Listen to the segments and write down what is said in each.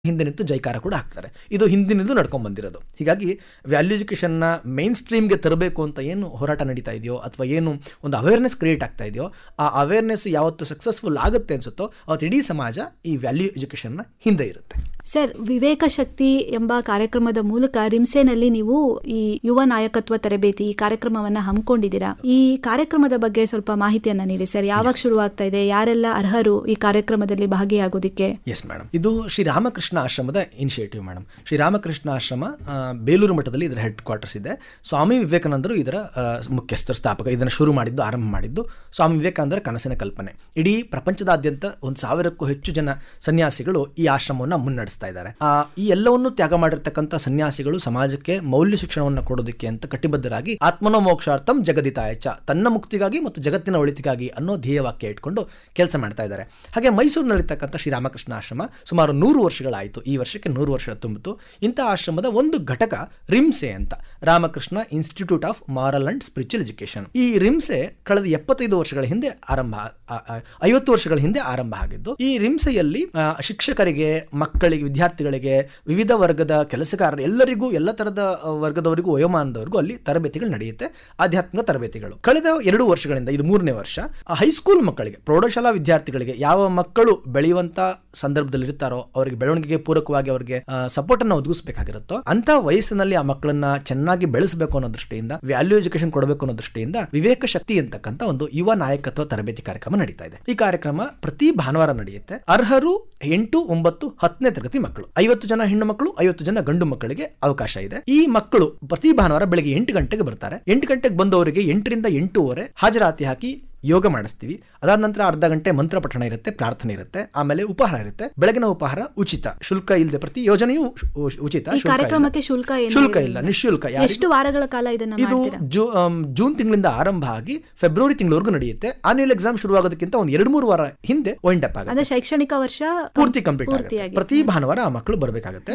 ಹಿಂದೆ ನಿಂತು ಜೈಕಾರ ಕೂಡ ಹಾಕ್ತಾರೆ ಇದು ಹಿಂದಿನಿಂದ ನಡ್ಕೊಂಡ್ ಬಂದಿರೋದು ಹೀಗಾಗಿ ವ್ಯಾಲ್ಯೂ ಎಜುಕೇಷನ್ನ ಮೈನ್ ಸ್ಟ್ರೀಮ್ಗೆ ತರಬೇಕು ಅಂತ ಏನು ಹೋರಾಟ ನಡೀತಾ ಇದೆಯೋ ಅಥವಾ ಏನು ಒಂದು ಅವೇರ್ನೆಸ್ ಕ್ರಿಯೇಟ್ ಆಗ್ತಾ ಇದೆಯೋ ಆ ಅವೇರ್ನೆಸ್ ಯಾವತ್ತು ಸಕ್ಸಸ್ಫುಲ್ ಆಗುತ್ತೆ ಅನ್ಸುತ್ತೋ ಅವತ್ತು ಇಡೀ ಸಮಾಜ ಈ ವ್ಯಾಲ್ಯೂ ಎಜುಕೇಷನ್ನ ಹಿಂದೆ ಇರುತ್ತೆ ಸರ್ ವಿವೇಕ ಶಕ್ತಿ ಎಂಬ ಕಾರ್ಯಕ್ರಮದ ಮೂಲಕ ರಿಮ್ಸೆನಲ್ಲಿ ನೀವು ಈ ಯುವ ನಾಯಕತ್ವ ತರಬೇತಿ ಈ ಕಾರ್ಯಕ್ರಮವನ್ನ ಹಮ್ಮಿಕೊಂಡಿದ್ದೀರಾ ಈ ಕಾರ್ಯಕ್ರಮದ ಬಗ್ಗೆ ಸ್ವಲ್ಪ ಮಾಹಿತಿಯನ್ನ ನೀಡಿ ಸರ್ ಯಾವಾಗ ಶುರುವಾಗ್ತಾ ಇದೆ ಯಾರೆಲ್ಲ ಅರ್ಹರು ಈ ಕಾರ್ಯಕ್ರಮದಲ್ಲಿ ಭಾಗಿಯಾಗೋದಿಕ್ಕೆ ಎಸ್ ಮೇಡಮ್ ಇದು ಶ್ರೀರಾಮಕೃಷ್ಣ ಆಶ್ರಮದ ಇನಿಷಿಯೇಟಿವ್ ಮೇಡಮ್ ಶ್ರೀರಾಮಕೃಷ್ಣ ಆಶ್ರಮ ಆ, ಬೇಲೂರು ಮಠದಲ್ಲಿ ಇದರ ಹೆಡ್ ಕ್ವಾರ್ಟರ್ಸ್ ಇದೆ ಸ್ವಾಮಿ ವಿವೇಕಾನಂದರು ಇದರ ಆ, ಮುಖ್ಯಸ್ಥರು ಸ್ಥಾಪಕ ಇದನ್ನು ಶುರು ಮಾಡಿದ್ದು ಆರಂಭ ಮಾಡಿದ್ದು ಸ್ವಾಮಿ ವಿವೇಕಾನಂದರ ಕನಸಿನ ಕಲ್ಪನೆ ಇಡೀ ಪ್ರಪಂಚದಾದ್ಯಂತ ಒಂದು ಸಾವಿರಕ್ಕೂ ಹೆಚ್ಚು ಜನ ಸನ್ಯಾಸಿಗಳು ಈ ಆಶ್ರಮವನ್ನು ಮುನ್ನಡೆಸ್ತಾ ಇದ್ದಾರೆ ಆ, ಈ ಎಲ್ಲವನ್ನು ತ್ಯಾಗ ಮಾಡಿರ್ತಕ್ಕಂಥ ಸನ್ಯಾಸಿಗಳು ಸಮಾಜಕ್ಕೆ ಮೌಲ್ಯ ಶಿಕ್ಷಣವನ್ನು ಕೊಡೋದಕ್ಕೆ ಅಂತ ಕಟಿಬದ್ಧರಾಗಿ ಆತ್ಮನೋ ಮೋಕ್ಷಾರ್ಥಂ ಜಗದಿತಾಯ ಚ ತನ್ನ ಮುಕ್ತಿಗಾಗಿ ಮತ್ತು ಜಗತ್ತಿನ ಒಳಿತಿಗಾಗಿ ಅನ್ನೋ ಧ್ಯೇಯವಾಕ್ಯ ಇಟ್ಕೊಂಡು ಕೆಲಸ ಮಾಡ್ತಾ ಇದ್ದಾರೆ ಹಾಗೆ ಮೈಸೂರಿನಲ್ಲಿರ್ತಕ್ಕಂಥ ಶ್ರೀರಾಮಕೃಷ್ಣ ಆಶ್ರಮ ಸುಮಾರು ನೂರು ವರ್ಷಗಳಾಯಿತು ಈ ವರ್ಷಕ್ಕೆ ನೂರು ವರ್ಷ ತುಂಬಿತು ಇಂಥ ಆಶ್ರಮದ ಒಂದು ಘಟಕ ರಿಮ್ಸೆ ಅಂತ Ramakrishna institute of moral and spiritual education ಈ ರಿಮ್ಸೆ ಕಳೆದ ಎಪ್ಪತ್ತೈದು ವರ್ಷಗಳ ಹಿಂದೆ ಆರಂಭ ಆ- ಆ- ಐವತ್ತು ವರ್ಷಗಳ ಹಿಂದೆ ಆರಂಭ ಆಗಿದ್ದು ಈ ರಿಮ್ಸೆಯಲ್ಲಿ ಆ, ಶಿಕ್ಷಕರಿಗೆ ಮಕ್ಕಳಿಗೆ ವಿದ್ಯಾರ್ಥಿಗಳಿಗೆ ವಿವಿಧ ವರ್ಗದ ಕೆಲಸಗಾರರು ಎಲ್ಲರಿಗೂ ಎಲ್ಲ ತರದ ಆ, ವರ್ಗದವರಿಗೂ ವಯೋಮಾನದವರಿಗೂ ಅಲ್ಲಿ ತರಬೇತಿಗಳು ನಡೆಯುತ್ತೆ ಆಧ್ಯಾತ್ಮಿಕ ತರಬೇತಿಗಳು ಕಳೆದ ಎರಡು ವರ್ಷಗಳಿಂದ ಇದು ಮೂರನೇ ವರ್ಷ ಆ, ಹೈಸ್ಕೂಲ್ ಮಕ್ಕಳಿಗೆ ಪ್ರೌಢಶಾಲಾ ವಿದ್ಯಾರ್ಥಿಗಳಿಗೆ ಯಾವ ಮಕ್ಕಳು ಬೆಳೆಯುವಂತ ಸಂದರ್ಭದಲ್ಲಿ ಇರ್ತಾರೋ ಅವರಿಗೆ ಬೆಳವಣಿಗೆಗೆ ಪೂರಕವಾಗಿ ಅವರಿಗೆ ಸಪೋರ್ಟ್ ಅನ್ನು ಒದಗಿಸಬೇಕಾಗಿರುತ್ತೋ ಅಂತ ವಯಸ್ಸಿನಲ್ಲಿ ಆ ಮಕ್ಕಳನ್ನ ಚೆನ್ನಾಗಿ ಬೆಳೆಸಬೇಕು ಅನ್ನೋ ದೃಷ್ಟಿಯಿಂದ ವ್ಯಾಲ್ಯೂ ಎಜುಕೇಶನ್ ಕೊಡಬೇಕು ಅನ್ನೋ ದೃಷ್ಟಿಯಿಂದ ವಿವೇಕ ಶಕ್ತಿ ಅಂತಕ್ಕಂಥ ಒಂದು ಯುವ ನಾಯಕತ್ವ ತರಬೇತಿ ಕಾರ್ಯಕ್ರಮ ನಡೀತಾ ಇದೆ ಈ ಕಾರ್ಯಕ್ರಮ ಪ್ರತಿ ಭಾನುವಾರ ನಡೆಯುತ್ತೆ ಅರ್ಹರು ಎಂಟು ಒಂಬತ್ತು ಹತ್ತನೇ ತರಗತಿ ಮಕ್ಕಳು ಐವತ್ತು ಜನ ಹೆಣ್ಣು ಮಕ್ಕಳು ಐವತ್ತು ಜನ ಗಂಡು ಮಕ್ಕಳಿಗೆ ಅವಕಾಶ ಇದೆ ಈ ಮಕ್ಕಳು ಪ್ರತಿ ಭಾನುವಾರ ಬೆಳಗ್ಗೆ ಎಂಟು ಗಂಟೆಗೆ ಬರ್ತಾರೆ ಎಂಟು ಗಂಟೆಗೆ ಬಂದವರಿಗೆ ಎಂಟರಿಂದ ಎಂಟೂವರೆ ಹಾಜರಾತಿ ಹಾಕಿ ಯೋಗ ಮಾಡಿಸ್ತೀವಿ ಅದಾದ ನಂತರ ಅರ್ಧ ಗಂಟೆ ಮಂತ್ರ ಪಠಣ ಇರುತ್ತೆ ಪ್ರಾರ್ಥನೆ ಇರುತ್ತೆ ಆಮೇಲೆ ಉಪಹಾರ ಇರುತ್ತೆ ಬೆಳಗಿನ ಉಪಹಾರ ಉಚಿತ ಶುಲ್ಕ ಇಲ್ಲದೆ ಪ್ರತಿ ಯೋಜನೆಯೂ ಉ- ಉಚಿತ ಈ ಶುಲ್ಕ ಇಲ್ಲ. ಕಾರ್ಯಕ್ರಮಕ್ಕೆ ಶುಲ್ಕ ಏನು ಶುಲ್ಕ ಇಲ್ಲ ನಿಶುಲ್ಕ ಯಾರಿಗೆ- ಎಷ್ಟು ವಾರಗಳ ಕಾಲ ಇದನ್ನ ಇದು ಮಾಡ್ತೀರಾ ಜೂ ಆಮ್, ಜೂನ್ ತಿಂಗಳಿಂದ ಆರಂಭ ಆಗಿ ಫೆಬ್ರವರಿ ತಿಂಗಳವರೆಗೂ ನಡೆಯುತ್ತೆ ಆನ್ಯುವಲ್ ಎಕ್ಸಾಮ್ ಶುರುವಾಗೋದಕ್ಕಿಂತ ಒಂದು ಎರಡು ಮೂರು ವಾರ ಹಿಂದೆ ವೈಂಡ್ ಅಪ್ ಆಗುತ್ತೆ ಅಂದ್ರೆ ಶೈಕ್ಷಣಿಕ ವರ್ಷ ಪೂರ್ತಿ ಕಂಪ್ಲೀಟ್ ಆಗುತ್ತೆ ಪೂರ್ತಿಯಾಗಿ ಪ್ರತಿ ಭಾನುವಾರ ಆ ಮಕ್ಕಳು ಬರಬೇಕಾಗುತ್ತೆ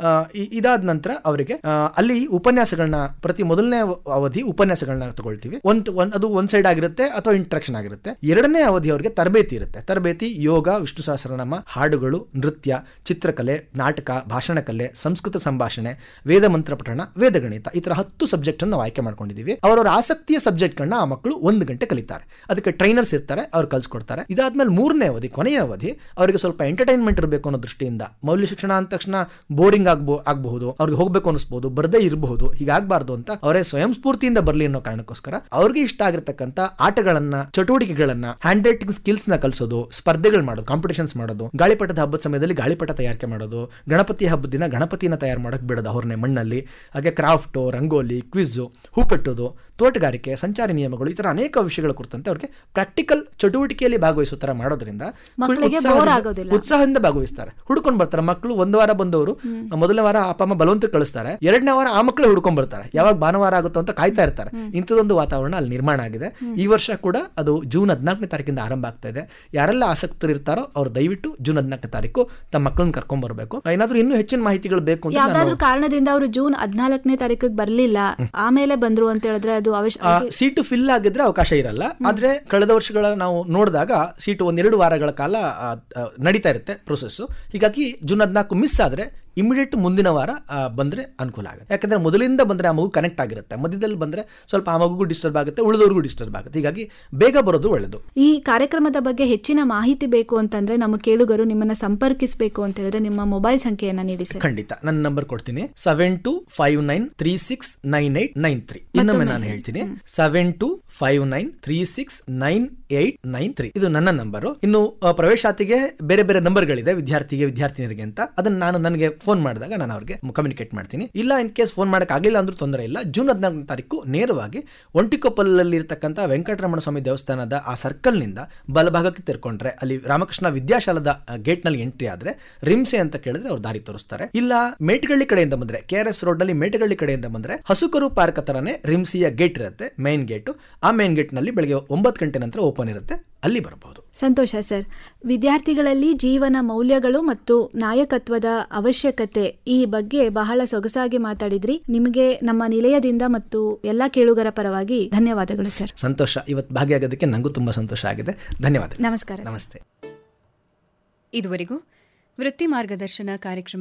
ಇದಾದ ನಂತರ ಅವರಿಗೆ ಆ, ಅಲ್ಲಿ ಉಪನ್ಯಾಸಗಳನ್ನ ಪ್ರತಿ ಮೊದಲನೇ ಅವ- ಅವಧಿ ಉಪನ್ಯಾಸಗಳನ್ನ ತಗೊಳ್ತೀವಿ ಒಂದು ಒಂದ್ ಅದು ಒಂದ್ ಸೈಡ್ ಆಗಿರುತ್ತೆ ಅಥವಾ ಇಂಟ್ರಾಕ್ಷನ್ ಆಗಿರುತ್ತೆ ಎರಡನೇ ಅವಧಿ ಅವರಿಗೆ ತರಬೇತಿ ಇರುತ್ತೆ ತರಬೇತಿ ಯೋಗ ವಿಷ್ಣು ಸಹಸ್ರನಾಮ ಹಾಡುಗಳು ನೃತ್ಯ ಚಿತ್ರಕಲೆ ನಾಟಕ ಭಾಷಣ ಕಲೆ ಸಂಸ್ಕೃತ ಸಂಭಾಷಣೆ ವೇದ ಮಂತ್ರ ಪಠಣ ವೇದ ಗಣಿತ ಈ ತರ ಹತ್ತು ಸಬ್ಜೆಕ್ಟ್ ಅನ್ನು ನಾವು ಆಯ್ಕೆ ಮಾಡ್ಕೊಂಡಿದೀವಿ ಅವರವರ ಆಸಕ್ತಿಯ ಸಬ್ಜೆಕ್ಟ್ ಗಳನ್ನ ಆ ಮಕ್ಕಳು ಒಂದು ಗಂಟೆ ಕಲಿತಾರೆ ಅದಕ್ಕೆ ಟ್ರೈನರ್ಸ್ ಇರ್ತಾರೆ ಅವ್ರು ಕಲ್ಸ್ಕೊಡ್ತಾರೆ ಇದಾದ್ಮೇಲೆ ಮೂರನೇ ಅವಧಿ ಕೊನೆಯ ಅವಧಿ ಅವರಿಗೆ ಸ್ವಲ್ಪ ಎಂಟರ್ಟೈನ್ಮೆಂಟ್ ಇರಬೇಕು ಅನ್ನೋ ದೃಷ್ಟಿಯಿಂದ ಮೌಲ್ಯ ಶಿಕ್ಷಣ ಅಂದ ತಕ್ಷಣ ಬೋರಿಂಗ್ ಆಗ್ಬೋ ಆಗಬಹುದು ಅವ್ರಿಗೆ ಹೋಗ್ಬೇಕು ಅನಿಸ್ಬೋದು ಬರದೇ ಇರಬಹುದು ಹೀಗಾಗಬಾರ್ದು ಅಂತ ಅವರೇ ಸ್ವಯಂ ಸ್ಫೂರ್ತಿಯಿಂದ ಬರಲಿ ಅನ್ನೋ ಕಾರಣಕ್ಕೋಸ್ಕರ ಅವ್ರಿಗೆ ಇಷ್ಟ ಆಗಿರ್ತಕ್ಕಂಥ ಆಟಗಳನ್ನ ಚಟುವಟಿಕೆಗಳನ್ನ ಹ್ಯಾಂಡ್ ರೈಟಿಂಗ್ ಸ್ಕಿಲ್ಸ್ ನ ಕಲಿಸೋದು ಸ್ಪರ್ಧೆಗಳು ಮಾಡೋದು ಕಾಂಪಿಟೇಷನ್ಸ್ ಮಾಡೋದು ಗಾಳಿಪಟದ ಹಬ್ಬದ ಸಮಯದಲ್ಲಿ ಗಾಳಿಪಟ ತಯಾರಿಕೆ ಮಾಡೋದು ಗಣಪತಿ ಹಬ್ಬದ ದಿನ ಗಣಪತಿನ ತಯಾರು ಮಾಡೋಕೆ ಬಿಡೋದು ಅವ್ರನ್ನೇ ಮಣ್ಣಲ್ಲಿ ಹಾಗೆ ಕ್ರಾಫ್ಟು ರಂಗೋಲಿ ಕ್ವಿಝು ಹೂ ಕಟ್ಟೋದು ತೋಟಗಾರಿಕೆ ಸಂಚಾರಿ ನಿಯಮಗಳು ಈ ತರ ಅನೇಕ ವಿಷಯಗಳ ಕುರಿತಂತೆ ಅವ್ರಿಗೆ ಪ್ರಾಕ್ಟಿಕಲ್ ಚಟುವಟಿಕೆಯಲ್ಲಿ ಭಾಗವಹಿಸೋ ತರ ಮಾಡೋದ್ರಿಂದ ಮಕ್ಕಳಿಗೆ ಉತ್ಸಾಹದಿಂದ- bore ಆಗೋದಿಲ್ಲ. ಉತ್ಸಾಹದಿಂದ ಭಾಗವಹಿಸ್ತಾರೆ ಹುಡ್ಕೊಂಡ್ ಬರ್ತಾರೆ ಮಕ್ಕಳು ಒಂದು ವಾರ ಬಂದವರು ಮೊದಲನೇ ವಾರ ಅಪ್ಪ ಅಮ್ಮ ಬಲವಂತ ಕಳಿಸ್ತಾರೆ ಎರಡನೇ ವಾರ ಆ ಮಕ್ಕಳು ಹುಡ್ಕೊಂಡ್ ಬರ್ತಾರೆ ಯಾವಾಗ ಭಾನುವಾರ ಆಗುತ್ತೋ ಅಂತ ಕಾಯ್ತಾ ಇರ್ತಾರೆ ಇಂಥದೊಂದು ವಾತಾವರಣ ಅಲ್ಲಿ ನಿರ್ಮಾಣ ಆಗಿದೆ ಈ ವರ್ಷ ಕೂಡ ಅದು ಜೂನ್ ಹದಿನಾಲ್ಕನೇ ತಾರೀಕಿಂದ ಆರಂಭ ಆಗ್ತಾ ಇದೆ ಯಾರೆಲ್ಲ ಆಸಕ್ತರು ಇರ್ತಾರೋ ಅವ್ರು ದಯವಿಟ್ಟು ಜೂನ್ ಹದಿನಾಲ್ಕನೇ ತಾರೀಕು ತಮ್ಮ ಮಕ್ಕಳನ್ನ ಕರ್ಕೊಂಡ್ ಬರ್ಬೇಕು ಏನಾದ್ರೂ ಇನ್ನೂ ಹೆಚ್ಚಿನ ಮಾಹಿತಿಗಳು ಬೇಕು ಅಂತ ಯಾವ್ದಾದ್ರು ಕಾರಣದಿಂದ ಅವರು ಜೂನ್ ಹದಿನಾಲ್ಕನೇ ತಾರೀಕಿಗೆ ಬರ್ಲಿಲ್ಲ ಆಮೇಲೆ ಬಂದ್ರು ಅಂತ ಹೇಳಿದ್ರೆ ಅದು ಅವಶ್ಯ ಆ, ಸೀಟು ಫಿಲ್ ಆಗಿದ್ರೆ ಅವಕಾಶ ಇರಲ್ಲ ಆದ್ರೆ ಕಳೆದ ವರ್ಷಗಳ ನಾವು ನೋಡಿದಾಗ ಸೀಟು ಒಂದೆರಡು ವಾರಗಳ ಕಾಲ ಆ, ಆ, ನಡೀತಾ ಇರುತ್ತೆ ಪ್ರೊಸೆಸ್ ಹೀಗಾಗಿ ಜೂನ್ ಹದಿನಾಲ್ಕು ಮಿಸ್ ಆದ್ರೆ ಇಮಿಡಿಯೇಟ್ ಮುಂದಿನ ವಾರ ಆ, ಬಂದ್ರೆ ಅನುಕೂಲ ಆಗುತ್ತೆ ಯಾಕಂದ್ರೆ ಮೊದಲಿಂದ ಬಂದ್ರೆ ಆ ಮಗು ಕನೆಕ್ಟ್ ಆಗಿರುತ್ತೆ ಮಧ್ಯದಲ್ಲಿ ಬಂದ್ರೆ ಸ್ವಲ್ಪ ಆ ಮಗುಗೂ ಡಿಸ್ಟರ್ಬ್ ಆಗುತ್ತೆ ಉಳಿದವ್ರಿಗೂ ಡಿಸ್ಟರ್ಬ್ ಆಗುತ್ತೆ ಹೀಗಾಗಿ ಬೇಗ ಬರೋದು ಒಳ್ಳೆಯದು ಈ ಕಾರ್ಯಕ್ರಮದ ಬಗ್ಗೆ ಹೆಚ್ಚಿನ ಮಾಹಿತಿ ಬೇಕು ಅಂತಂದ್ರೆ ನಮ್ಮ ಕೇಳುಗರು ನಿಮ್ಮನ್ನ ಸಂಪರ್ಕಿಸಬೇಕು ಅಂತ ಹೇಳಿದ್ರೆ ನಿಮ್ಮ ಮೊಬೈಲ್ ಸಂಖ್ಯೆಯನ್ನ ನೀಡಿ ಸರ್ ಖಂಡಿತ ನನ್ನ ನಂಬರ್ ಕೊಡ್ತೀನಿ seven two five nine three six nine eight nine three ಇನ್ನೊಮ್ಮೆ ನಾನು ಹೇಳ್ತೀನಿ seven two five nine three six nine eight nine three ಇದು ನನ್ನ ನಂಬರು ಇನ್ನು ಆ, ಪ್ರವೇಶಾತಿಗೆ ಬೇರೆ ಬೇರೆ ನಂಬರ್ಗಳಿದೆ ವಿದ್ಯಾರ್ಥಿಗೆ ವಿದ್ಯಾರ್ಥಿನಿಯರಿಗೆ ಅಂತ ಅದನ್ನ ನಾನು ನನಗೆ ಫೋನ್ ಮಾಡಿದಾಗ ನಾನು ಅವ್ರಿಗೆ ಕಮ್ಯುನಿಕೇಟ್ ಮಾಡ್ತೀನಿ ಇಲ್ಲ ಇನ್ ಕೇಸ್ ಫೋನ್ ಮಾಡಕ್ ಆಗಿಲ್ಲ ಅಂದ್ರೂ ತೊಂದರೆ ಇಲ್ಲ ಜೂನ್ ಹದಿನಾಲ್ಕನೇ ತಾರೀಕು ನೇರವಾಗಿ ಒಂಟಿಕೊಪ್ಪಲಲ್ಲಿ ಇರ್ತಕ್ಕಂಥ ವೆಂಕಟರಮಣ ಸ್ವಾಮಿ ದೇವಸ್ಥಾನದ ಆ ಸರ್ಕಲ್ ನಿಂದ ಬಲಭಾಗಕ್ಕೆ ತೆರ್ಕೊಂಡ್ರೆ ಅಲ್ಲಿ ರಾಮಕೃಷ್ಣ ವಿದ್ಯಾಶಾಲದ ಗೇಟ್ ನಲ್ಲಿ ಎಂಟ್ರಿ ಆದ್ರೆ ರಿಮ್ಸೆ ಅಂತ ಕೇಳಿದ್ರೆ ಅವ್ರು ದಾರಿ ತೋರಿಸ್ತಾರೆ ಇಲ್ಲ ಮೇಟಗಳ್ಳಿ ಕಡೆಯಿಂದ ಬಂದ್ರೆ ಕೆ ಆರ್ ಎಸ್ ರೋಡ್ ನಲ್ಲಿ ಮೇಟಗಳ್ಳಿ ಕಡೆಯಿಂದ ಬಂದ್ರೆ ಹಸುಕರು ಪಾರ್ಕ್ ಹತ್ರನೇ ರಿಮ್ಸಿಯ ಗೇಟ್ ಇರುತ್ತೆ ಮೈನ್ ಗೇಟ್ ಆ ಮೈನ್ ಗೇಟ್ ನಲ್ಲಿ ಬೆಳಗ್ಗೆ ಒಂಬತ್ತು ಗಂಟೆ ನಂತರ ಓಪನ್ ಇರುತ್ತೆ ಅಲ್ಲಿ ಬರಬಹುದು ಸಂತೋಷ ಸರ್ ವಿದ್ಯಾರ್ಥಿಗಳಲ್ಲಿ ಜೀವನ ಮೌಲ್ಯಗಳು ಮತ್ತು ನಾಯಕತ್ವದ ಅವಶ್ಯಕತೆ ಈ ಬಗ್ಗೆ ಬಹಳ ಸೊಗಸಾಗಿ ಮಾತಾಡಿದ್ರಿ ನಿಮಗೆ ನಮ್ಮ ನಿಲಯದಿಂದ ಮತ್ತು ಎಲ್ಲಾ ಕೇಳುಗರ ಪರವಾಗಿ ಧನ್ಯವಾದಗಳು ಸರ್ ಸಂತೋಷ ಇವತ್ತು ಭಾಗಿಯಾಗೋದಕ್ಕೆ ನಂಗೂ ತುಂಬಾ ಸಂತೋಷ ಆಗಿದೆ ಧನ್ಯವಾದ ನಮಸ್ಕಾರ ಸರ್. ನಮಸ್ತೆ ಇದುವರೆಗೂ ವೃತ್ತಿ ಮಾರ್ಗದರ್ಶನ ಕಾರ್ಯಕ್ರಮ